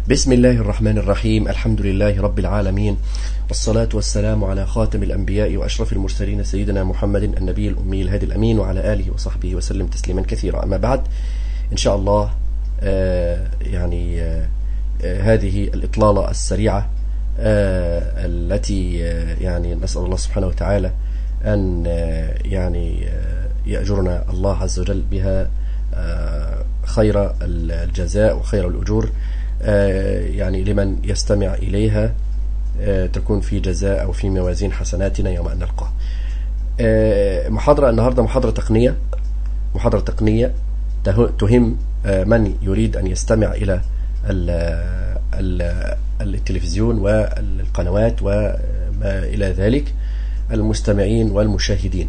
بسم الله الرحمن الرحيم الحمد لله رب العالمين والصلاة والسلام على خاتم الأنبياء وأشرف المرسلين سيدنا محمد النبي الأمي الهادي الأمين وعلى آله وصحبه وسلم تسليما كثيرا أما بعد إن شاء الله آه يعني آه هذه الإطلالة السريعة آه التي آه يعني نسأل الله سبحانه وتعالى أن آه يعني آه يأجرنا الله عز وجل بها آه خير الجزاء وخير الأجور آه يعني لمن يستمع إليها آه تكون في جزاء أو في موازين حسناتنا يوم أن نلقاه آه محاضرة النهاردة محاضرة تقنية محاضرة تقنية تهم من يريد أن يستمع إلى ال ال التلفزيون والقنوات وما إلى ذلك المستمعين والمشاهدين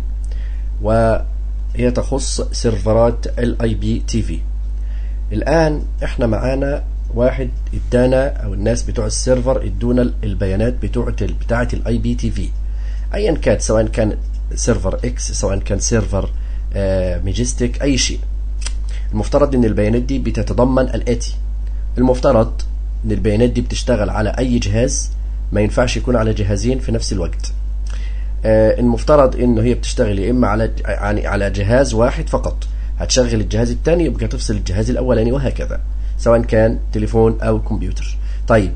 وهي تخص سيرفرات الاي بي تي في الآن احنا معانا واحد ادانا او الناس بتوع السيرفر ادونا البيانات بتوع بتاعه الاي بي تي في ايا كان سواء كان سيرفر اكس سواء كان سيرفر آه ميجستيك اي شيء المفترض ان البيانات دي بتتضمن الاتي المفترض ان البيانات دي بتشتغل على اي جهاز ما ينفعش يكون على جهازين في نفس الوقت آه المفترض انه هي بتشتغل يا اما على يعني على جهاز واحد فقط هتشغل الجهاز الثاني يبقى تفصل الجهاز الاولاني وهكذا سواء كان تليفون او كمبيوتر طيب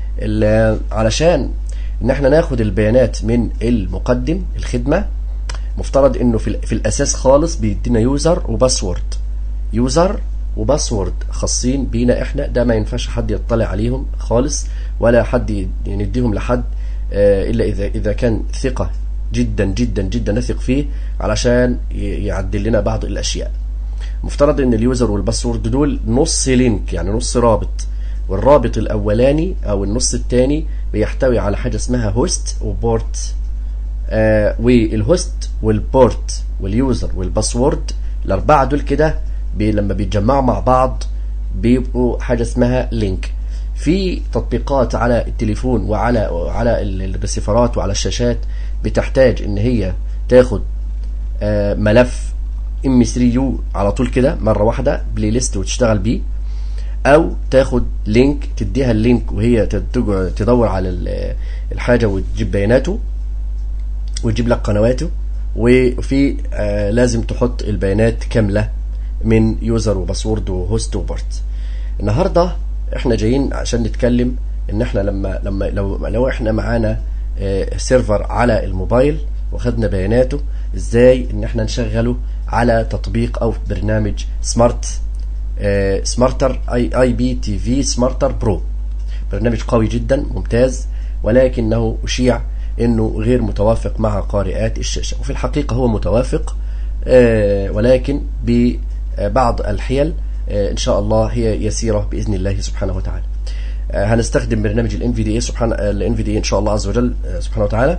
علشان ان احنا ناخد البيانات من المقدم الخدمة مفترض انه في, في الاساس خالص بيدينا يوزر وباسورد يوزر وباسورد خاصين بينا احنا ده ما ينفعش حد يطلع عليهم خالص ولا حد نديهم لحد الا اذا اذا كان ثقة جدا جدا جدا نثق فيه علشان يعدل لنا بعض الاشياء مفترض ان اليوزر والباسورد دول نص لينك يعني نص رابط والرابط الاولاني او النص الثاني بيحتوي على حاجه اسمها هوست وبورت آه والهوست والبورت واليوزر والباسورد الاربعه دول كده بي لما بيتجمعوا مع بعض بيبقوا حاجه اسمها لينك في تطبيقات على التليفون وعلى على الريسيفرات وعلى الشاشات بتحتاج ان هي تاخد آه ملف ام 3 يو على طول كده مره واحده بلاي ليست وتشتغل بيه او تاخد لينك تديها اللينك وهي تدور على الحاجه وتجيب بياناته وتجيب لك قنواته وفي آه لازم تحط البيانات كامله من يوزر وباسورد وهوست وبورت النهارده احنا جايين عشان نتكلم ان احنا لما لما لو لو احنا معانا آه سيرفر على الموبايل وخدنا بياناته ازاي ان احنا نشغله على تطبيق او برنامج سمارت آه سمارتر اي اي بي تي في سمارتر برو برنامج قوي جدا ممتاز ولكنه اشيع انه غير متوافق مع قارئات الشاشه وفي الحقيقه هو متوافق آه ولكن ببعض الحيل آه ان شاء الله هي يسيره باذن الله سبحانه وتعالى هنستخدم برنامج الان في دي سبحان الان في دي ان شاء الله عز وجل سبحانه وتعالى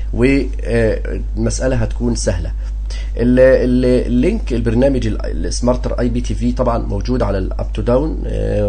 والمساله هتكون سهله اللينك البرنامج السمارتر اي بي تي في طبعا موجود على الاب تو داون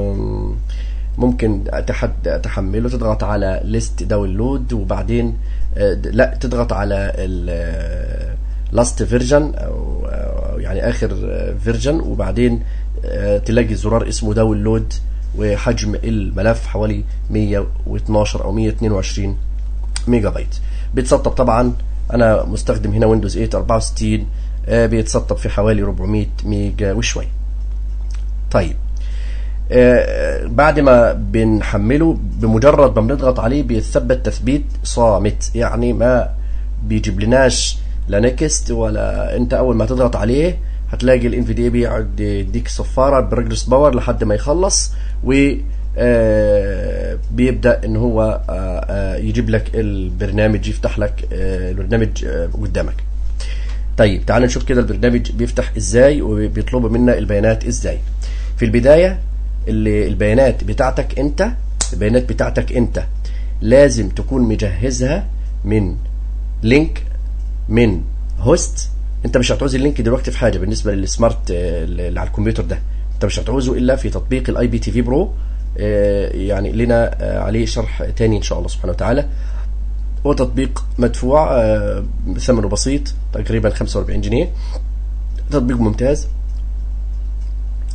ممكن تحمله تضغط على ليست داونلود وبعدين لا تضغط على لاست فيرجن او يعني اخر فيرجن وبعدين تلاقي زرار اسمه داونلود وحجم الملف حوالي 112 او 122 ميجا بايت بيتسطب طبعا انا مستخدم هنا ويندوز 8 64 آه بيتسطب في حوالي 400 ميجا وشوي طيب آه بعد ما بنحمله بمجرد ما بنضغط عليه بيتثبت تثبيت صامت يعني ما بيجيب لناش لا نكست ولا انت اول ما تضغط عليه هتلاقي الان في دي بيقعد يديك صفاره برجرس باور لحد ما يخلص و آه بيبدا ان هو آه آه يجيب لك البرنامج يفتح لك البرنامج قدامك طيب تعال نشوف كده البرنامج بيفتح ازاي وبيطلبوا منا البيانات ازاي في البدايه اللي البيانات بتاعتك انت البيانات بتاعتك انت لازم تكون مجهزها من لينك من هوست انت مش هتعوز اللينك دلوقتي في حاجه بالنسبه للسمارت اللي على الكمبيوتر ده انت مش هتعوزه الا في تطبيق الاي بي تي في برو يعني لنا عليه شرح تاني ان شاء الله سبحانه وتعالى هو تطبيق مدفوع ثمنه بسيط تقريبا 45 جنيه تطبيق ممتاز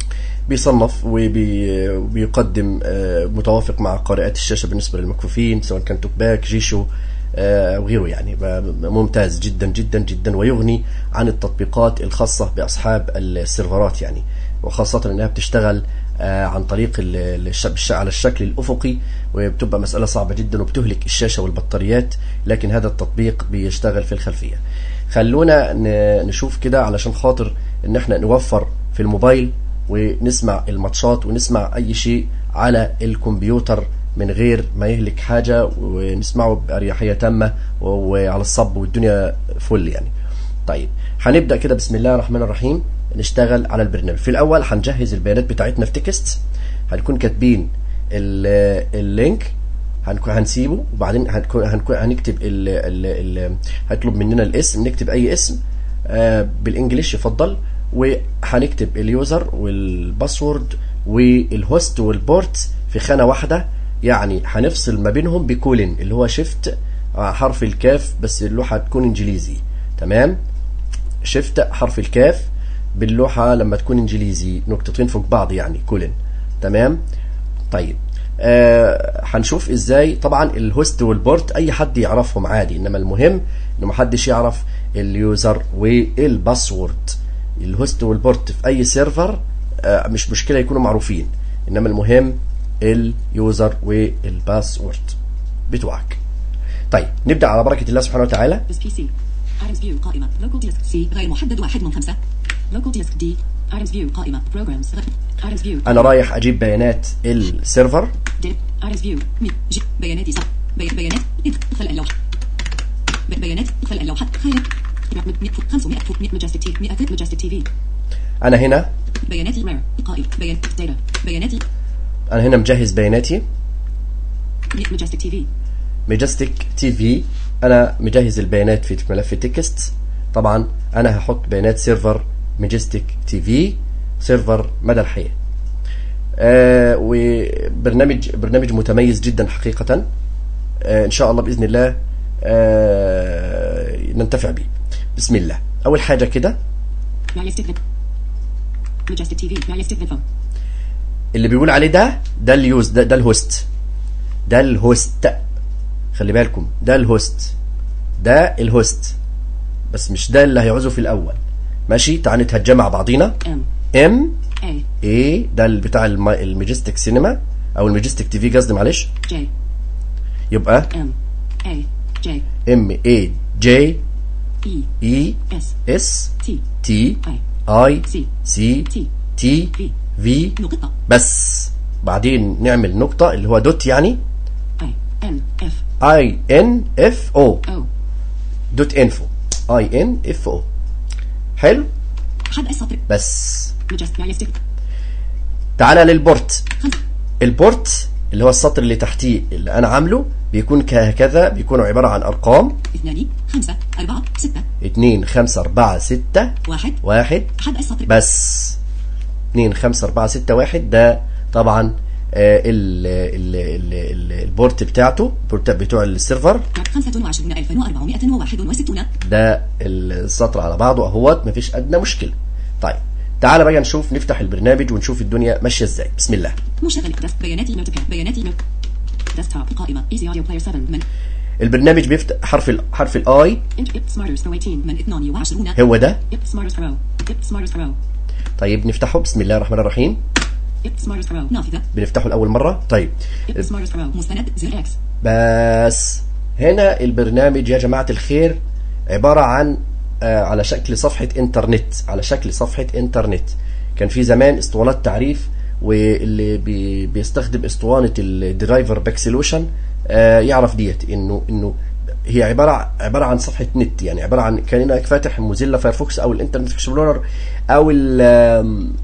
بيصنف وبي- وبيقدم آه، متوافق مع قارئات الشاشه بالنسبه للمكفوفين سواء كان توكباك جيشو آه، او غيره يعني ب- ب- ممتاز جدا جدا جدا ويغني عن التطبيقات الخاصه باصحاب السيرفرات يعني وخاصه انها بتشتغل آه، عن طريق ال- الش- الش- على الشكل الافقي وبتبقى مساله صعبه جدا وبتهلك الشاشه والبطاريات لكن هذا التطبيق بيشتغل في الخلفيه خلونا ن- نشوف كده علشان خاطر ان احنا نوفر في الموبايل ونسمع الماتشات ونسمع اي شيء على الكمبيوتر من غير ما يهلك حاجه ونسمعه باريحيه تامه و- وعلى الصب والدنيا فل يعني طيب هنبدا كده بسم الله الرحمن الرحيم نشتغل على البرنامج في الاول هنجهز البيانات بتاعتنا في تكست هنكون كاتبين ال- اللينك هنكون هنسيبه وبعدين هنكون هنكون هنكتب ال ال ال هيطلب مننا الاسم نكتب اي اسم آه بالانجلش يفضل وهنكتب اليوزر والباسورد والهوست والبورت في خانه واحده يعني هنفصل ما بينهم بكولن اللي هو شيفت حرف الكاف بس اللوحه تكون انجليزي تمام شيفت حرف الكاف باللوحه لما تكون انجليزي نقطتين فوق بعض يعني كولن تمام طيب آه هنشوف ازاي طبعا الهوست والبورت اي حد يعرفهم عادي انما المهم انه محدش يعرف اليوزر والباسورد الهوست والبورت في اي سيرفر آه مش مشكله يكونوا معروفين انما المهم اليوزر والباسورد بتوعك طيب نبدا على بركه الله سبحانه وتعالى This PC. Items view قائمة. Local disk C غير محدد واحد من خمسة. Local disk D. Items view قائمة. Programs. Items view. انا رايح اجيب بيانات السيرفر Dip. Items view. مي. ج. بيانات صح. بي... بيانات. ادخل اللوحة. ب... بيانات. ادخل اللوحة. خالد. 500 ماجستيك تي 100 ماجستيك تي في انا هنا بيانات الرير قائمة بيانات داتا بيانات انا هنا مجهز بياناتي ماجستيك تي في ميجستيك تي في انا مجهز البيانات في ملف تكست طبعا انا هحط بيانات سيرفر ميجستيك تي في سيرفر مدى الحياه آه وبرنامج برنامج متميز جدا حقيقه آه ان شاء الله باذن الله آه ننتفع به بسم الله اول حاجه كده رياليستيك ماجستيك تي في رياليستيك فيلم اللي بيقول عليه ده ده اليوز ده ده الهوست ده الهوست خلي بالكم ده الهوست ده الهوست بس مش ده اللي هيعوزه في الاول ماشي تعال نتهجى مع بعضينا ام ام اي اي ده اللي بتاع الم- الميجستيك سينما او الميجستيك تي في قصدي معلش جي يبقى ام اي جي ام اي جي اي اي اس اس تي تي اي اي سي سي تي تي في في نقطة بس بعدين نعمل نقطة اللي هو دوت يعني اي ان اف اي ان اف او او دوت انفو اي ان اف او حلو حد السطر بس ماجستيك رياليستيك تعالى للبورت خمسة البورت اللي هو السطر اللي تحتيه اللي انا عامله بيكون كهكذا بيكون عبارة عن ارقام اثنان خمسة أربعة ستة 2 5 4 6 واحد 1 حد السطر بس 2 5 4 6 1 ده طبعا آه ال ال ال ال البورت بتاعته البورت بتوع السيرفر خمسة وعشرون ألفا وأربعمائة وواحد وستون ده السطر على بعضه اهوت مفيش ادنى مشكله طيب تعالى بقى نشوف نفتح البرنامج ونشوف الدنيا ماشيه ازاي بسم الله مشغل ديسك بيانات النوتك بيانات النوت ديسكتوب قائمة ايزي اوديو بلاير 7 من البرنامج بيفتح حرف ال حرف الاي انت اب سمارترز برو 18 من 22 هو ده اب سمارترز برو اب سمارترز برو طيب نفتحه بسم الله الرحمن الرحيم اب سمارترز برو نافذة بنفتحه لاول مره طيب اب سمارترز برو مستند زر اكس بس هنا البرنامج يا جماعة الخير عبارة عن آه، على شكل صفحة انترنت على شكل صفحة انترنت كان في زمان اسطوانات تعريف واللي بي بيستخدم اسطوانة الدرايفر باك سولوشن يعرف ديت انه انه هي عبارة عبارة عن صفحة نت يعني عبارة عن كأنك فاتح موزيلا فايرفوكس او الانترنت اكسبلورر او ال آم،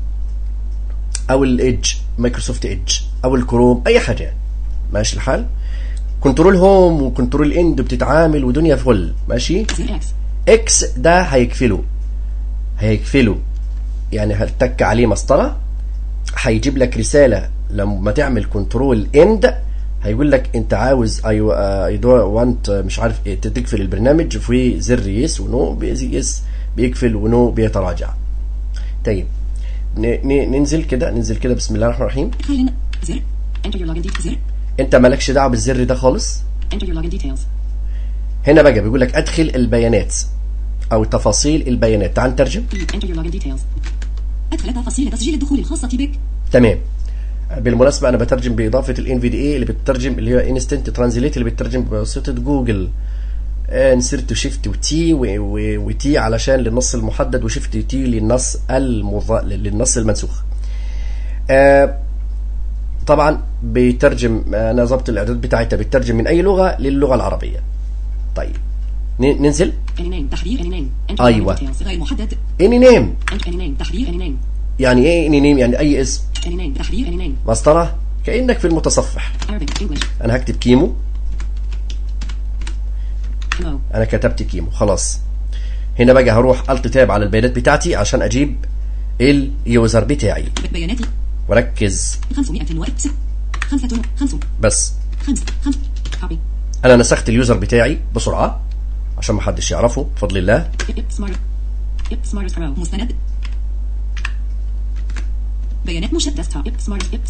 او الايدج مايكروسوفت ايدج او الكروم اي حاجه يعني ماشي الحال كنترول هوم وكنترول اند بتتعامل ودنيا فل ماشي زر اكس اكس ده هيكفله هيكفله يعني هتك عليه مسطره هيجيب لك رساله لما تعمل كنترول اند هيقول لك انت عاوز اي اي دو وانت مش عارف ايه تقفل البرنامج في زر يس ونو بيز- يس بيقفل ونو بيتراجع طيب ن- ن- ننزل كده ننزل كده بسم الله الرحمن الرحيم خالن زر enter your login details زر انت مالكش دعوه بالزر ده خالص enter your login details هنا بقى بيقول لك ادخل البيانات او تفاصيل البيانات تعال نترجم E enter your login details ادخل تفاصيل تسجيل الدخول الخاصة بك تمام بالمناسبة أنا بترجم بإضافة ال NVDA اللي بتترجم اللي هي Instant Translate اللي بتترجم بواسطة جوجل آه، نسرت شيفت وتي و- و- وتي علشان للنص المحدد وشيفت تي للنص المض... للنص المنسوخ آه، طبعا بيترجم انا ظبط الاعداد بتاعتها بيترجم من اي لغه للغه العربيه طيب ن- ننزل any name تحرير any name enter your أيوة. login details غير محدد اني نيم enter any name تحرير any name يعني ايه اني نيم يعني اي اسم any name تحرير any name مسطره كانك في المتصفح Arabic English انا هكتب كيمو no انا كتبت كيمو خلاص هنا بقى هروح الت تاب على البيانات بتاعتي عشان اجيب اليوزر بتاعي بيانات وركز 500 وست خمسة خمس بس خمس خمس copy انا نسخت اليوزر بتاعي بسرعه عشان ما حدش يعرفه بفضل الله سمارت سمارت برو مستند بيانات مشت ديسكتوب سمارت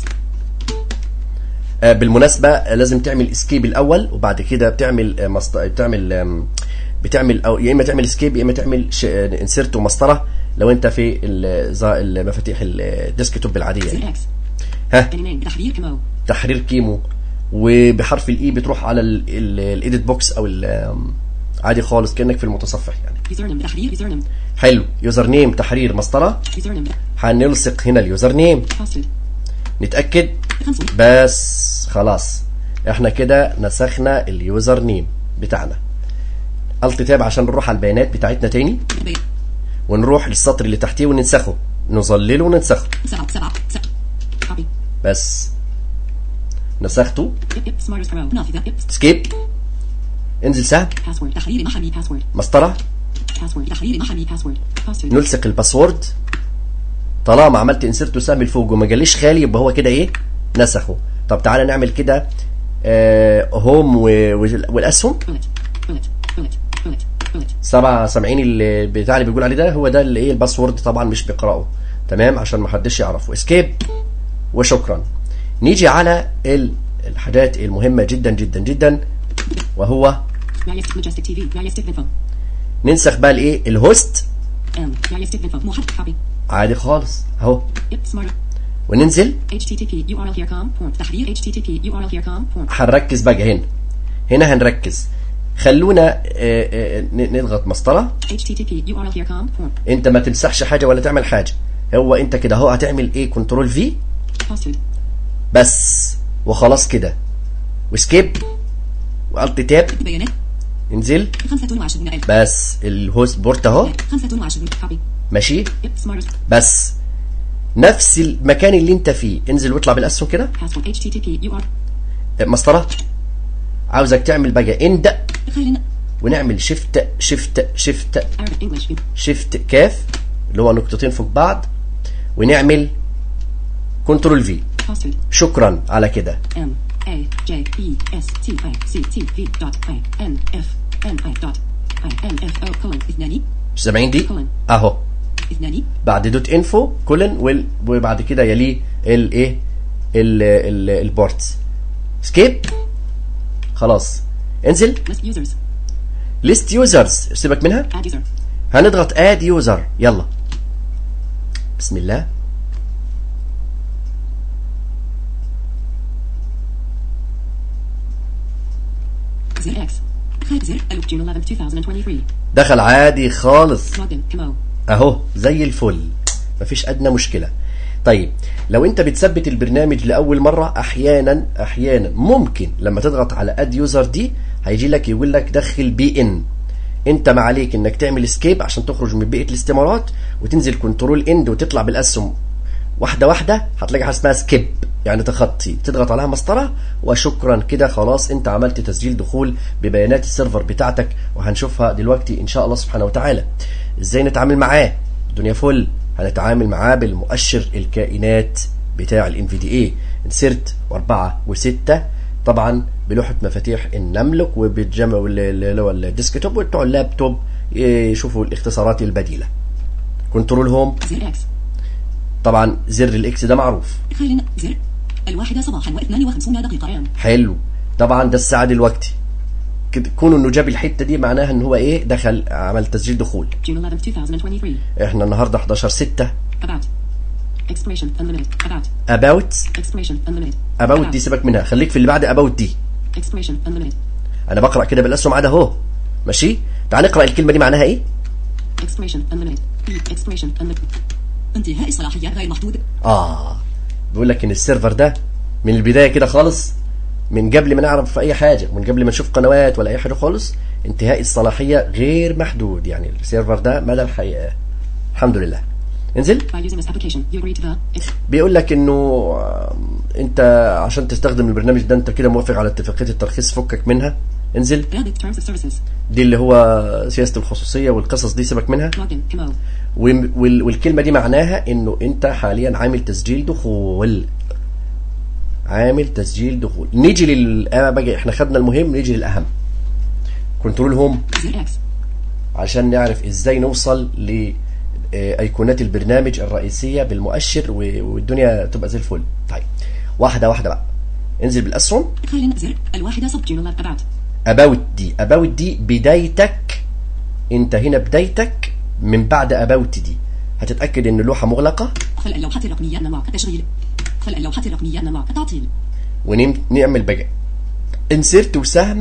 آه، بالمناسبه آه، لازم تعمل اسكيب الاول وبعد كده بتعمل آه، مست... بتعمل آم، بتعمل او يا اما تعمل اسكيب يا اما تعمل انسيرت ومسطره لو انت في ال- ز- المفاتيح الديسكتوب العاديه زر يعني. اكس ها any name تحرير كمو تحرير كيمو وبحرف الاي بتروح على الايديت بوكس او ال- آم، عادي خالص كانك في المتصفح يعني يوزرنم تحرير يوزرنم حلو يوزر نيم تحرير مسطره يوزرنم هنلصق هنا اليوزر نيم باسورد نتاكد 500 بس خلاص احنا كده نسخنا اليوزر نيم بتاعنا الت تاب عشان نروح على البيانات بتاعتنا تاني بي- ونروح للسطر اللي تحتيه وننسخه نظلله وننسخه سبعة سبعة سبعة copy بس نسخته سمارت برو نافذة سكيب انزل سهم باسورد تحرير محمي باسورد مسطره باسورد تحرير محمي باسورد باسورد نلصق الباسورد طالما عملت انسرت وسهم لفوق وما جاليش خالي يبقى هو كده ايه نسخه طب تعالى نعمل كده آه هوم و- و- والاسهم بولت بولت بولت بولت بولت سبعة سامعين اللي بتاع اللي بيقول عليه ده هو ده اللي ايه الباسورد طبعا مش بيقراه تمام عشان ما حدش يعرفه اسكيب وشكرا نيجي على ال- الحاجات المهمة جدا جدا جدا وهو realistic majestic TV realistic info ننسخ بقى الايه الهوست M realistic info محدد copy عادي خالص اهو smart وننزل http url here com port تحرير http url here com port هنركز بقى هنا هنا هنركز خلونا آه، آه، ن- نضغط مسطرة http url here com port انت ما تمسحش حاجة ولا تعمل حاجة هو انت كده اهو هتعمل ايه كنترول في password بس وخلاص كده وسكيب والت تاب بيانات انزل 25000 بس الهوست بورت اهو 25 copy ماشي smart بس نفس المكان اللي انت فيه انزل واطلع بالاسهم كده password http url مسطرة عاوزك تعمل بقى اند خلينا ونعمل شيفت شيفت شيفت Arabic English شيفت كاف اللي هو نقطتين فوق بعض ونعمل كنترول في password شكرا على كده M A J E S T I C T V dot I N F N I dot I N F O colon اثنان مش سامعين دي كولن. اهو اثنان بعد دوت انفو كولن وال- وبعد كده يليه الايه ال- ال- البورت سكيب خلاص انزل list users ليست يوزرز سيبك منها add user هنضغط اد يوزر يلا بسم الله زر X خارج زر ألوف جون 11 2023 دخل عادي خالص login كمو اهو زي الفل مفيش ادنى مشكله طيب لو انت بتثبت البرنامج لاول مره احيانا احيانا ممكن لما تضغط على اد يوزر دي هيجي لك يقول لك دخل بي ان انت ما عليك انك تعمل اسكيب عشان تخرج من بيئه الاستمارات وتنزل كنترول اند وتطلع بالاسهم واحده واحده هتلاقي حاجه اسمها سكيب يعني تخطي تضغط عليها مسطره وشكرا كده خلاص انت عملت تسجيل دخول ببيانات السيرفر بتاعتك وهنشوفها دلوقتي ان شاء الله سبحانه وتعالى ازاي نتعامل معاه الدنيا فل هنتعامل معاه بالمؤشر الكائنات بتاع الان في دي اي انسرت واربعه وسته طبعا بلوحه مفاتيح النملك وبالجمع اللي هو الديسكتوب وبتوع اللابتوب يشوفوا الاختصارات البديله كنترول هوم زر X طبعا زر الاكس ده معروف خال زر الواحدة صباحا و52 دقيقة عام حلو طبعا ده الساعه دلوقتي كده كون انه جاب الحته دي معناها ان هو ايه دخل عمل تسجيل دخول June 11, 2023 احنا النهارده 11 6 About Expiration unlimited About about Expiration unlimited about دي سيبك منها خليك في اللي بعد about دي Expiration unlimited انا بقرا كده بالاسهم عاد اهو ماشي تعال نقرا الكلمه دي معناها ايه Expiration unlimited Expiration unlimited انتهاء الصلاحية غير محدود اه بيقول لك ان السيرفر ده من البدايه كده خالص من قبل ما نعرف في اي حاجه من قبل ما نشوف قنوات ولا اي حاجه خالص انتهاء الصلاحيه غير محدود يعني السيرفر ده مدى الحياه الحمد لله انزل By using this application you agree to the ex- بيقول لك انه آه، انت عشان تستخدم البرنامج ده انت كده موافق على اتفاقيه الترخيص فكك منها انزل Rabbit Terms of Services دي اللي هو سياسه الخصوصيه والقصص دي سيبك منها Login Camo وال- وال- والكلمه دي معناها انه انت حاليا عامل تسجيل دخول عامل تسجيل دخول نيجي لل آه بقى احنا خدنا المهم نيجي للاهم كنترول هوم زر X عشان نعرف ازاي نوصل ل آه، ايقونات البرنامج الرئيسيه بالمؤشر و- والدنيا تبقى زي الفل طيب واحده واحده بقى انزل بالاسهم خال زر الواحدة صب June 11 About اباوت دي اباوت دي بدايتك انت هنا بدايتك من بعد اباوت دي هتتاكد ان اللوحه مغلقه خلق اللوحة الرقمية نماك التشغيل خلق اللوحة الرقمية نماك التعطيل ونعمل بقى انسرت وسهم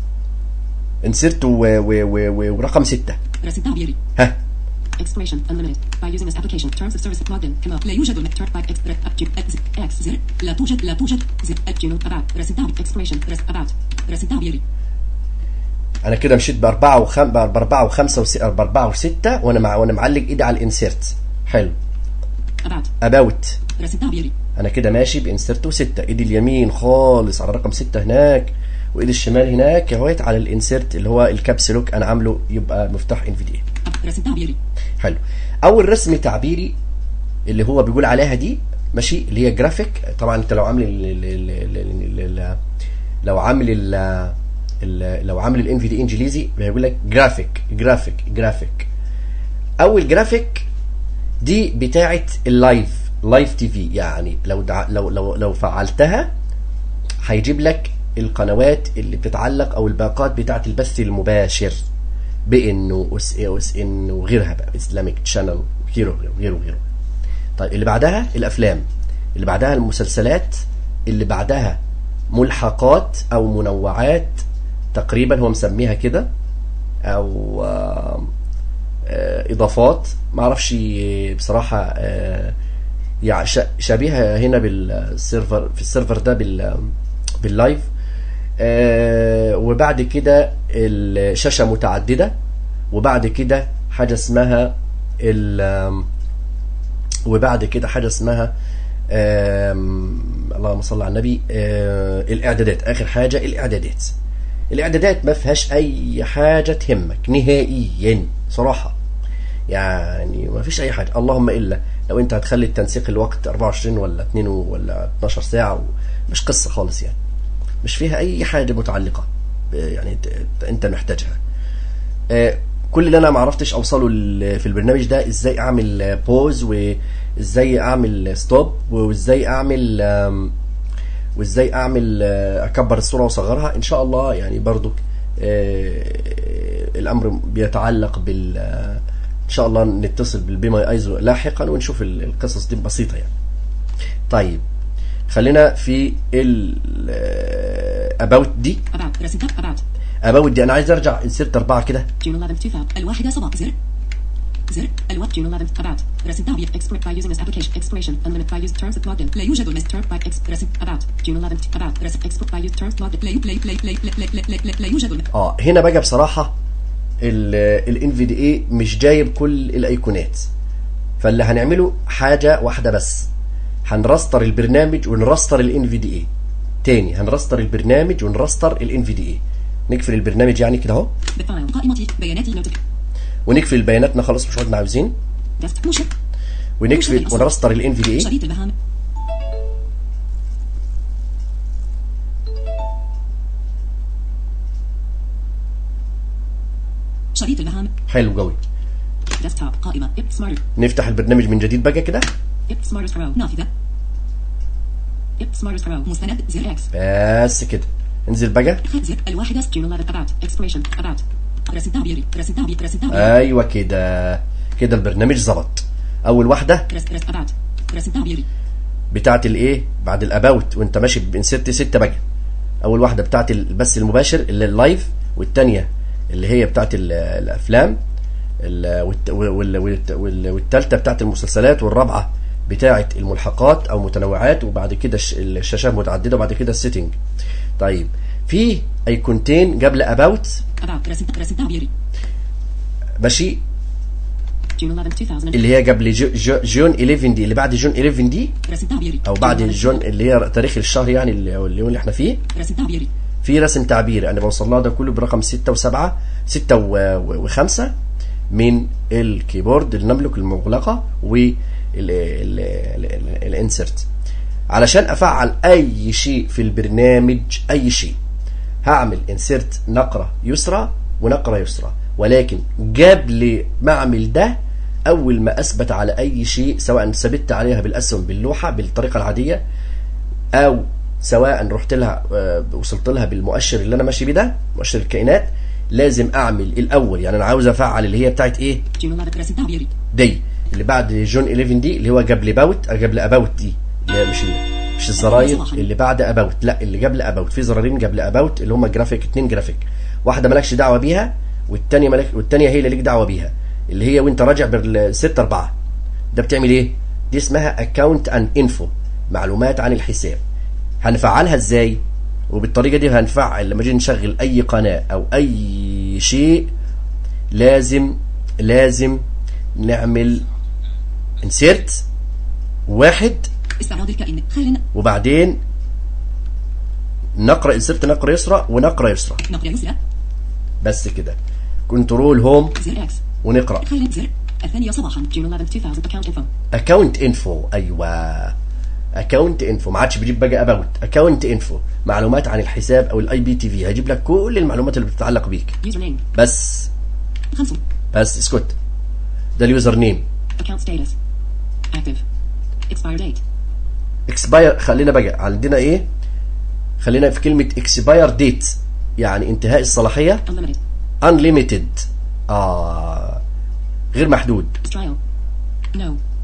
انسرت و... و... و... و... ورقم ستة رسم تعبيري ها Expiration unlimited by using this application terms of service login Camo لا يوجد المتر by X X X X زر لا توجد لا توجد زر June About رسم تعبيري Expiration رسم About رسم تعبيري انا كده مشيت باربعة وخم... باربعة وخمسة وس... باربعة وستة وانا مع... وانا معلق ايدي على الانسرت حلو About اباوت رسم تعبيري انا كده ماشي بانسرت وستة ايدي اليمين خالص على رقم ستة هناك وايدي الشمال هناك اهوت على الانسرت اللي هو الكابس لوك انا عامله يبقى مفتاح ان في دي رسم تعبيري حلو اول رسم تعبيري اللي هو بيقول عليها دي ماشي اللي هي جرافيك طبعا انت لو عامل ال ال ال ال ال ال لو عامل ال ال لو عامل الان في دي انجليزي بيقول لك جرافيك جرافيك جرافيك اول جرافيك دي بتاعه اللايف لايف تي في يعني لو دع... لو لو لو فعلتها هيجيب لك القنوات اللي بتتعلق او الباقات بتاعه البث المباشر بان واس اي واس ان وغيرها بقى اسلامك تشانل وغيره وغيره وغيره وغيره طيب اللي بعدها الافلام اللي بعدها المسلسلات اللي بعدها ملحقات او منوعات تقريبا هو مسميها كده او آه، آه، اضافات ما اعرفش بصراحه آه، يعني ش- شبيهه هنا بالسيرفر في السيرفر ده بال باللايف آه، وبعد كده الشاشه متعدده وبعد كده حاجه اسمها ال آم، وبعد كده حاجه اسمها آم، اللهم صل على النبي آه، الاعدادات اخر حاجه الاعدادات الاعدادات ما فيهاش اي حاجه تهمك نهائيا صراحه يعني ما فيش اي حاجه اللهم الا لو انت هتخلي التنسيق الوقت 24 ولا 2 ولا 12 ساعه مش قصه خالص يعني مش فيها اي حاجه متعلقه ب- يعني ت- انت محتاجها آه، كل اللي انا ما عرفتش اوصله ل- في البرنامج ده ازاي اعمل بوز وازاي اعمل ستوب وازاي اعمل آم، وازاي اعمل آه، اكبر الصوره واصغرها ان شاء الله يعني برضو آه، الامر بيتعلق بال آه، ان شاء الله نتصل بالبي ماي ايزو لاحقا ونشوف ال- القصص دي بسيطه يعني طيب خلينا في ال اباوت دي About رسم تاب About اباوت دي انا عايز ارجع انسرت اربعه كده June 11 2000 الواحدة صباح زر زر الوقت June 11 About رسم تعبير Export by using this application Expiration unlimited by use terms of login لا يوجد المستر by X رسم About June 11 About رسم Export by use terms login لا يو- لا يو- لا يو- لا يو- لا يو- لا يو- لا يو- لا يوجد الم- اه هنا بقى بصراحه الان في دي اي مش جايب كل الايقونات فاللي هنعمله حاجه واحده بس هنرستر البرنامج ونرستر الان في دي اي تاني هنرستر البرنامج ونرستر الان في دي اي نقفل البرنامج يعني كده اهو بالفعل قائمة بيانات نوتك ونقفل بياناتنا خلاص مش عدنا عاوزين ديسك مشر ونقفل ونرستر الان في دي اي شريط البهام شريط البهام حلو قوي ديسكتوب قائمة سمارت نفتح البرنامج من جديد بقى كده Ip Smartest Pro نافذة Ip Smartest Pro مستند زر X بس كده انزل بقى زر الواحدة June 11 About Expiration About رسم تعبيري رسم تعبيري رسم تعبيري ايوه كده كده البرنامج ظبط اول واحده رس رس About رسم تعبيري بتاعت الايه بعد الاباوت وانت ماشي بانسرت 6 بقى اول واحده بتاعت البث المباشر اللي اللايف والثانيه اللي هي بتاعت ال- الافلام ال- والت- وال- والت- وال- والتالتة بتاعت المسلسلات والرابعه بتاعت الملحقات او متنوعات وبعد كده الش- الشاشات متعدده وبعد كده السيتنج طيب في ايقونتين قبل اباوت About رسم رسم تعبيري ماشي June 11 2000 اللي هي قبل جو جو جون 11 دي اللي بعد جون 11 دي رسم تعبيري او بعد June 11 جون اللي هي تاريخ الشهر يعني اللي هو اليوم اللي احنا فيه رسم تعبيري في رسم تعبيري انا بوصل لها ده كله برقم 6 و7 6 و5 من الكيبورد النملك المغلقه والانسرت علشان افعل اي شيء في البرنامج اي شيء هعمل انسرت نقره يسرى ونقره يسرى ولكن قبل ما اعمل ده اول ما اثبت على اي شيء سواء ثبت عليها بالاسهم باللوحه بالطريقه العاديه او سواء رحت لها آه، وصلت لها بالمؤشر اللي انا ماشي بيه ده مؤشر الكائنات لازم اعمل الاول يعني انا عاوز افعل اللي هي بتاعت ايه June 11 رسم تعبيري دي اللي بعد جون 11 دي اللي هو قبل باوت قبل اباوت دي اللي هي مش ال- مش الزراير اللي بعد اباوت لا اللي قبل اباوت في زرارين قبل اباوت اللي هم جرافيك اتنين جرافيك واحده مالكش دعوه بيها والثانيه مالك والثانيه هي اللي ليك دعوه بيها اللي هي وانت راجع بالست أربعة ده بتعمل ايه دي اسمها اكونت اند انفو معلومات عن الحساب هنفعلها ازاي وبالطريقه دي هنفعل لما نيجي نشغل اي قناه او اي شيء لازم لازم نعمل انسيرت واحد استعراض الكائن خال وبعدين نقرا انسيرت نقرا يسرى ونقرا يسرى نقرة يسرى بس كده كنترول هوم زر X ونقرا خال زر الثانية صباحا June 11 2000 Account Info اكونت انفو ايوه اكونت انفو ما عادش بيجيب بقى اباوت اكونت انفو معلومات عن الحساب او الاي بي تي في هيجيب لك كل المعلومات اللي بتتعلق بيك User name بس خمسون بس اسكت ده اليوزر نيم Account status Active Expire date اكسباير خلينا بقى عندنا ايه خلينا في كلمه اكسباير ديت يعني انتهاء الصلاحيه Unlimited unlimited اه غير محدود Trial No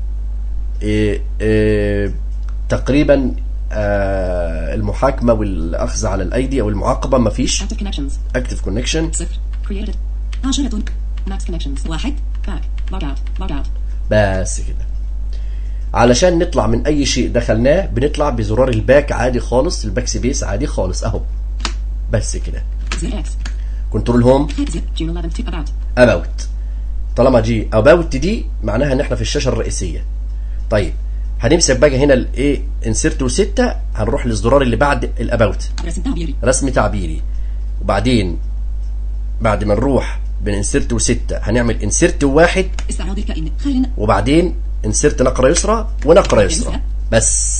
إيه إيه تقريبا آه المحاكمه والاخذ على الايدي او المعاقبه ما فيش Active connections اكتف كونكشن صفر Created عشرة Max connections واحد Back Log out Log out بس كده علشان نطلع من اي شيء دخلناه بنطلع بزرار الباك عادي خالص الباك سبيس عادي خالص اهو بس كده زر X كنترول هوم زر June 11 to About اباوت طالما جي اباوت دي معناها ان احنا في الشاشه الرئيسيه طيب هنمسك بقى هنا الايه انسرت وستة هنروح للزرار اللي بعد الاباوت رسم تعبيري رسم تعبيري وبعدين بعد ما نروح بين انسرت وستة هنعمل انسرت واحد استعراض الكائن خال وبعدين انسرت نقرة يسرى ونقرة يسرى بس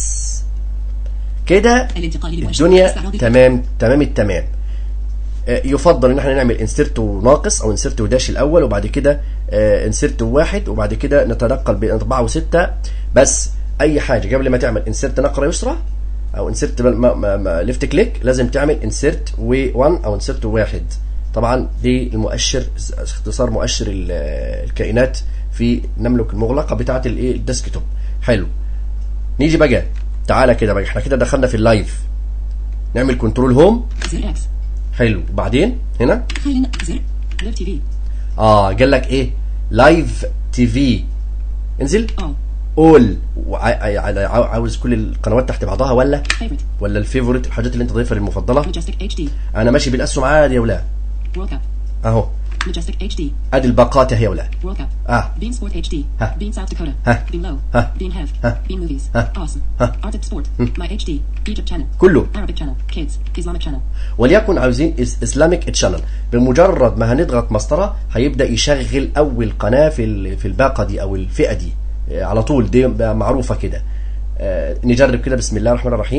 كده الانتقال لمؤشر الدنيا استعراض تمام تمام التمام آه، يفضل ان احنا نعمل انسرت ناقص او انسرت داش الاول وبعد كده انسرت واحد وبعد كده نتنقل بين اربعه وسته بس اي حاجه قبل ما تعمل انسرت نقره يسرى او انسرت ليفت كليك لازم تعمل انسرت و1 او انسرت واحد طبعا دي المؤشر اختصار مؤشر ال- الكائنات في نملك المغلقه بتاعه الايه الديسكتوب حلو نيجي بقى تعالى كده بقى احنا كده دخلنا في اللايف نعمل كنترول هوم زر X حلو وبعدين هنا خال زر Live TV اه قال لك ايه لايف تي في انزل All اول عاوز كل القنوات تحت بعضها ولا Favorite ولا الفيفوريت الحاجات اللي انت ضايفها للمفضله Majestic HD انا ماشي بالاسهم عادي يا ولا World Cup اهو Majestic HD ادي الباقات اهي يا ولا World Cup اه Beam Sport HD ها. Beam South Dakota ها. Beam Low ها. Beam Hev ها. Beam Movies ها. Awesome ها. Arctic Sport My HD Egypt Channel كله Arabic Channel Kids Islamic Channel وليكن عاوزين اسلامك تشانل بمجرد ما هنضغط مسطره هيبدا يشغل اول قناه في ال- في الباقه دي او الفئه دي آه، على طول دي بقى معروفه كده آه، نجرب كده بسم الله الرحمن الرحيم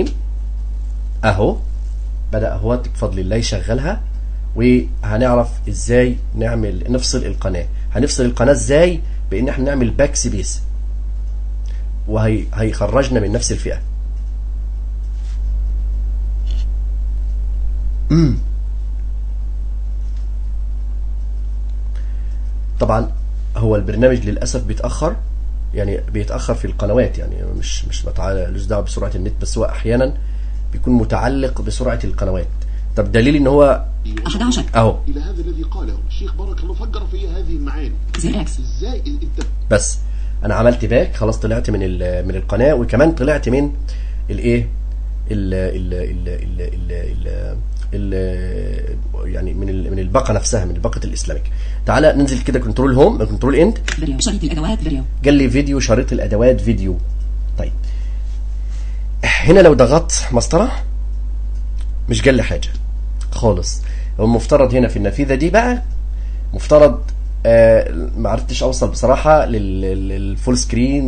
اهو بدا اهو بفضل الله يشغلها وهنعرف ازاي نعمل نفصل القناه هنفصل القناه ازاي بان احنا نعمل باك سبيس وهيخرجنا من نفس الفئة مم. طبعا هو البرنامج للأسف بيتأخر يعني بيتأخر في القنوات يعني مش مش ملوش دعوه بسرعة النت بس هو أحيانا بيكون متعلق بسرعة القنوات طب دليل ان هو 11 اهو الى هذا الذي قاله الشيخ بارك الله فكر في هذه المعاني زر اكس ازاي انت بس انا عملت باك خلاص طلعت من ال- من القناه وكمان طلعت من الايه ال ال ال ال ال ال ال يعني من ال- من الباقه نفسها من الباقه الاسلاميك تعالى ننزل كده كنترول هوم كنترول اند فيديو شريط الادوات فيديو قال لي فيديو شريط الادوات فيديو طيب هنا لو ضغطت مسطره مش قال لي حاجه خالص هو المفترض هنا في النافذه دي بقى مفترض آه ما عرفتش اوصل بصراحه لل- لل- للفول سكرين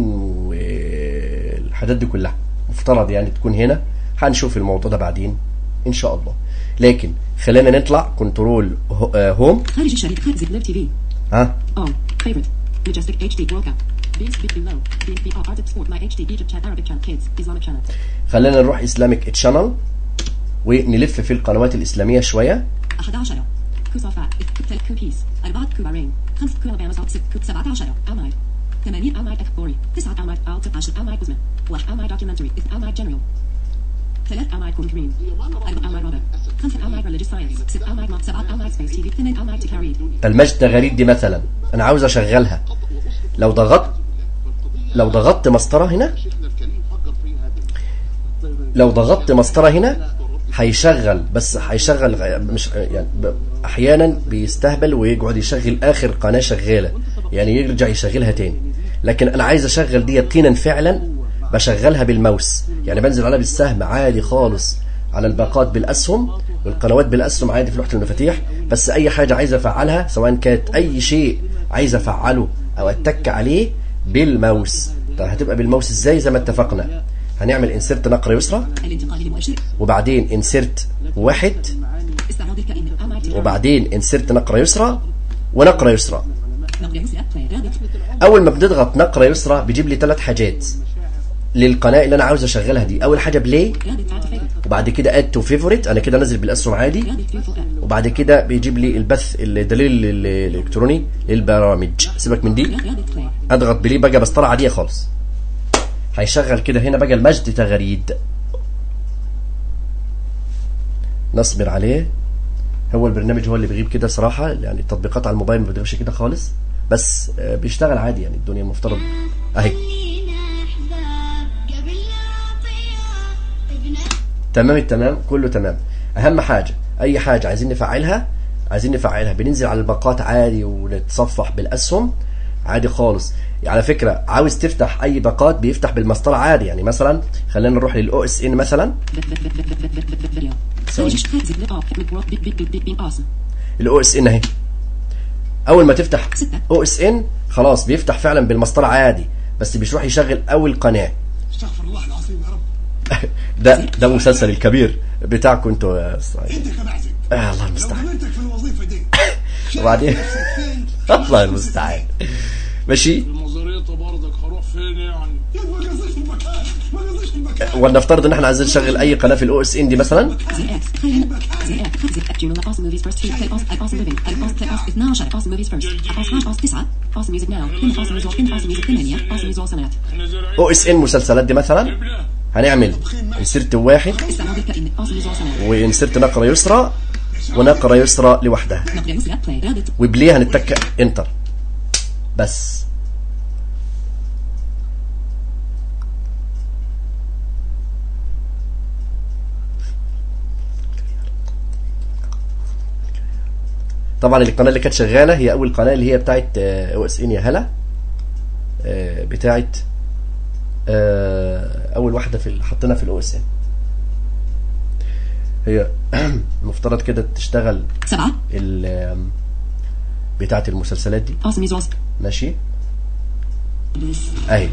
والحاجات دي كلها مفترض يعني تكون هنا هنشوف الموضوع ده بعدين ان شاء الله لكن خلينا نطلع كنترول هو- آه، هوم خارج الشريط خارج زد ليف تي في ها all favorite majestic HD World Cup being speak below being the Arctic Sport my HD Egypt chat Arabic chat kids Islamic channel خلينا نروح اسلامك تشانل ونلف في القنوات الاسلاميه شويه 11 كوسافات ثلاث كوبيس أربعة كوبارين خمسة كوبا صوت ست كوب 17 أمايد 80 أمايد أكبوري 9 أمايد أو 19 أمايد بزمة 1 أمايد دوكيومنتري 2 أمايد جنرال ثلاث أمايد كومكرين أربع أمايد رابع خمسة أمايد religious science ست أمايد مات سبعة أمايد سبيس تي في ثمان أمايد تكاريد المجد غريب دي مثلا انا عاوز اشغلها لو ضغطت لو ضغطت مسطره هنا شيخنا الكريم فكر في هذه لو ضغطت مسطره هنا هيشغل بس هيشغل غ- مش يعني ب- احيانا بيستهبل ويقعد يشغل اخر قناه شغاله يعني يرجع يشغلها تاني لكن انا عايز اشغل دي يقينا فعلا بشغلها بالماوس يعني بنزل عليها بالسهم عادي خالص على الباقات بالاسهم والقنوات بالاسهم عادي في لوحه المفاتيح بس اي حاجه عايز افعلها سواء كانت اي شيء عايز افعله او اتك عليه بالماوس طب هتبقى بالماوس ازاي زي ما اتفقنا هنعمل انسرت نقره يسرى الانتقال لمؤشر وبعدين انسرت واحد استعراض الكائن أمايد تكاريد وبعدين انسرت نقرة يسرى ونقرة يسرى نقل يسرى play رابط اول ما بنضغط نقرة يسرى بيجيب لي ثلاث حاجات للقناة اللي انا عاوز اشغلها دي اول حاجة بلاي رابط add to favorite وبعد كده اد تو فيفوريت انا كده نازل بالاسهم عادي رابط beautiful app وبعد كده بيجيب لي البث الدليل ال- الالكتروني للبرامج سيبك من دي رابط play اضغط بليه بقى بسطرة عادية خالص هيشغل كده هنا بقى المجد تغريد نصبر عليه هو البرنامج هو اللي بيغيب كده صراحة يعني التطبيقات على الموبايل ما بتغيبش كده خالص بس آه، بيشتغل عادي يعني الدنيا المفترض اهي خلينا احباب قبل لا نطير ابن تمام التمام كله تمام اهم حاجة اي حاجة عايزين نفعلها عايزين نفعلها بننزل على الباقات عادي ونتصفح بالاسهم عادي خالص على فكرة عاوز تفتح اي باقات بيفتح بالمسطرة عادي يعني مثلا خلينا نروح للاو اس ان مثلا فيديو خارج خارج زد ليف off with world big big big big being awesome الاو اس ان اهي اول ما تفتح ستة. او اس ان خلاص بيفتح فعلا بالمسطره عادي بس بيروح يشغل اول قناه استغفر الله العظيم يا رب ده ده مسلسل الكبير بتاعكم انتوا يا اسرائيل انت كبعتك آه الله لو المستعان قابلتك في الوظيفه دي وبعدين نفسك فين؟ الله المستعان ماشي المزاريطة برضك هروح فين يعني يا ما قصديش المكان ما قصديش المكان ونفترض ان احنا عايزين نشغل اي قناه في الاو اس ان دي مثلا زر اكس خلينا زر اكس خمسة جنرال awesome movies first feed play awesome awesome living awesome play awesome 12 awesome movies first awesome awesome تسعة awesome music now in awesome result in awesome music ثمانية awesome result سنوات احنا زارعين او اس ان مسلسلات دي مثلا ابنه هنعمل انسرت واحد استعراض الكائن awesome result سنوات وانسرت نقره يسرى ونقره يسرى لوحدها نقل يسرى play رابط وبليه هنتك انتر بس طبعا القناه اللي كانت شغاله هي اول قناه اللي هي بتاعت او اس ان يا هلا آه، بتاعت آه، اول واحده في ال- حطينا في الاو اس ان هي المفترض كده تشتغل سبعة ال بتاعت المسلسلات دي awesome results ماشي بس اهي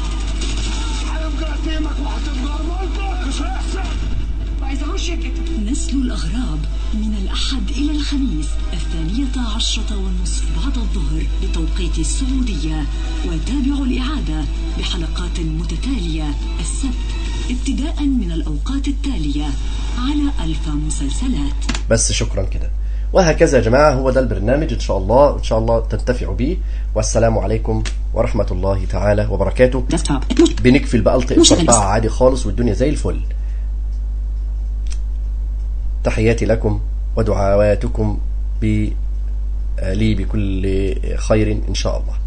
هيبقى قدامك وهتبقى مالك مش هيحصل ما يظهرش نشر نسل الأغراب من الأحد إلى الخميس الثانية عشرة والنصف بعد الظهر بتوقيت السعودية وتابعوا الإعادة بحلقات متتالية السبت ابتداء من الأوقات التالية على ألفا مسلسلات بس شكرا كده وهكذا يا جماعة هو ده البرنامج إن شاء الله إن شاء الله تنتفعوا به والسلام عليكم ورحمة الله تعالى وبركاته Desktop. بنقفل بقى الطق مش أربعة هنسى. عادي خالص والدنيا زي الفل تحياتي لكم ودعواتكم ب- لي بكل خير إن شاء الله